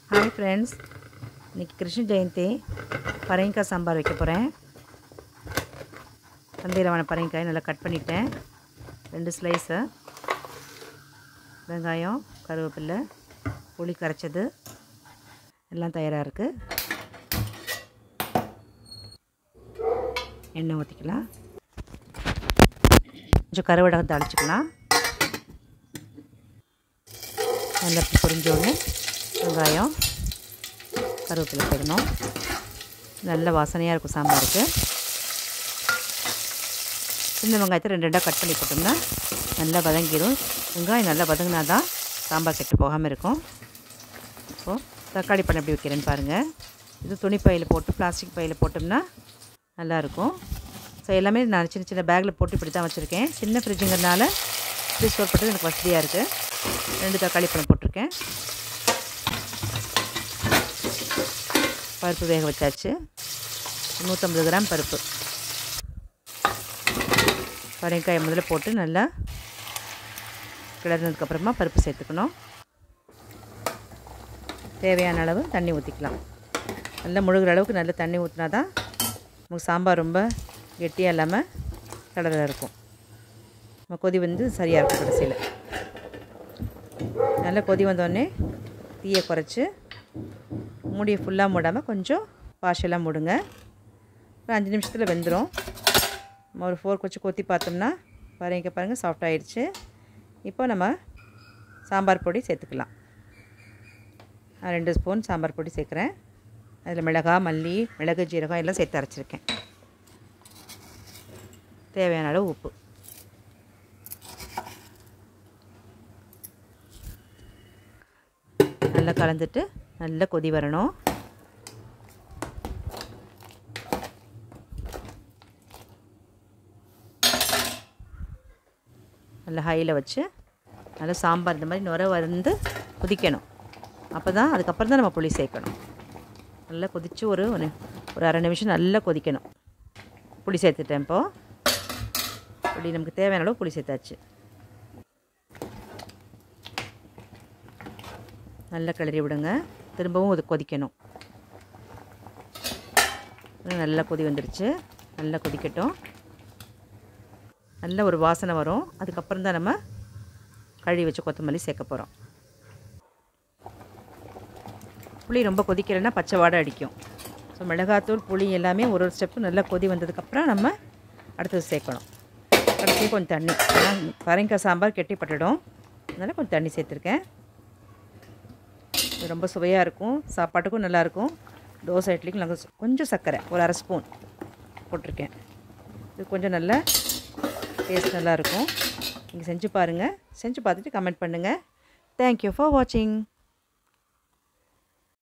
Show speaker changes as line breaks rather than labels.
hi friends இன்றைக்கி கிருஷ்ண ஜெயந்தி பரங்கிக்காய் சாம்பார் வைக்க போகிறேன் சந்தையில் வாங்கின பரங்கிக்காய் நல்லா கட் பண்ணிட்டேன் ரெண்டு ஸ்லைஸு வெங்காயம் கருவேப்பில்லை புளி கரைச்சது எல்லாம் தயாராக இருக்குது எண்ணெய் ஊற்றிக்கலாம் கொஞ்சம் கருவடகம் தாளிச்சிக்கலாம் நல்லா பொரிஞ்சோடனே வெங்காயம் கருவேப்பிலை போடணும் நல்ல வாசனையாக இருக்கும் சாம்பாருக்கு சின்ன வெங்காயத்தை ரெண்டு ரெண்டாக கட் பண்ணி போட்டோம்னா நல்லா வதங்கிடும் வெங்காயம் நல்லா வதங்கினா தான் சாம்பார் கெட்டு போகாமல் இருக்கும் இப்போது தக்காளி பழம் எப்படி வைக்கிறேன்னு பாருங்கள் இது துணி பையில் போட்டு பிளாஸ்டிக் பையில் போட்டோம்னா நல்லாயிருக்கும் ஸோ எல்லாமே நான் சின்ன சின்ன பேக்கில் போட்டு இப்படி தான் வச்சுருக்கேன் சின்ன ஃப்ரிட்ஜுங்கிறதுனால இப்படி ஸ்டோர் பண்ணுறது எனக்கு வசதியாக இருக்குது ரெண்டு தக்காளி பழம் போட்டிருக்கேன் பருப்பு வேக வச்சாச்சு நூற்றம்பது கிராம் பருப்பு பரங்காயை முதல்ல போட்டு நல்லா கிளறினதுக்கப்புறமா பருப்பு சேர்த்துக்கணும் தேவையான அளவு தண்ணி ஊற்றிக்கலாம் நல்லா முழுகிற அளவுக்கு நல்லா தண்ணி ஊற்றினா தான் நமக்கு சாம்பார் ரொம்ப கெட்டியாக இல்லாமல் கடலாக இருக்கும் நம்ம கொதி வந்து சரியாக இருக்கும் கடைசியில் நல்லா கொதி வந்தோடனே தீயை குறைச்சி மூடியை ஃபுல்லாக மூடாமல் கொஞ்சம் பாஷெல்லாம் மூடுங்க ஒரு அஞ்சு நிமிஷத்தில் வெந்துடும் நம்ம ஒரு ஃபோர்க் வச்சு கொத்தி பார்த்தோம்னா பாருங்க பாருங்கள் சாஃப்ட் ஆயிடுச்சு இப்போ நம்ம சாம்பார் பொடி சேர்த்துக்கலாம் நான் ரெண்டு ஸ்பூன் சாம்பார் பொடி சேர்க்குறேன் அதில் மிளகா மல்லி மிளகு ஜீரகம் எல்லாம் சேர்த்து அரைச்சிருக்கேன் தேவையான அளவு உப்பு நல்லா கலந்துட்டு நல்லா கொதி வரணும் நல்லா ஹையில் வச்சு நல்லா சாம்பார் இந்த மாதிரி நுர வந்து கொதிக்கணும் அப்போ தான் அதுக்கப்புறம் தான் நம்ம புளி சேர்க்கணும் நல்லா கொதித்து ஒரு ஒரு அரை நிமிஷம் நல்லா கொதிக்கணும் புளி சேர்த்துட்டேன் இப்போது புளி நமக்கு தேவையான அளவு புளி சேர்த்தாச்சு நல்லா கிளறி விடுங்க திரும்பவும் அது கொதிக்கணும் நல்லா கொதி வந்துடுச்சு நல்லா கொதிக்கட்டும் நல்ல ஒரு வாசனை வரும் அதுக்கப்புறம் தான் நம்ம கழுவி வச்ச கொத்தமல்லி சேர்க்க போகிறோம் புளி ரொம்ப கொதிக்கலைன்னா பச்சை வாடை அடிக்கும் ஸோ மிளகாத்தூள் புளி எல்லாமே ஒரு ஒரு ஸ்டெப்பு நல்லா கொதி வந்ததுக்கப்புறம் நம்ம அடுத்தது சேர்க்கணும் கடைசி கொஞ்சம் தண்ணி ஏன்னா பரங்காய் சாம்பார் கெட்டிப்பட்டுடும் அதனால் கொஞ்சம் தண்ணி சேர்த்துருக்கேன் இது ரொம்ப சுவையாக இருக்கும் சாப்பாட்டுக்கும் நல்லாயிருக்கும் தோசை இட்லிக்கும் நாங்கள் கொஞ்சம் சர்க்கரை ஒரு அரை ஸ்பூன் போட்டிருக்கேன் இது கொஞ்சம் நல்லா டேஸ்ட் நல்லாயிருக்கும் நீங்கள் செஞ்சு பாருங்கள் செஞ்சு பார்த்துட்டு கமெண்ட் பண்ணுங்கள் தேங்க்யூ ஃபார் வாட்சிங்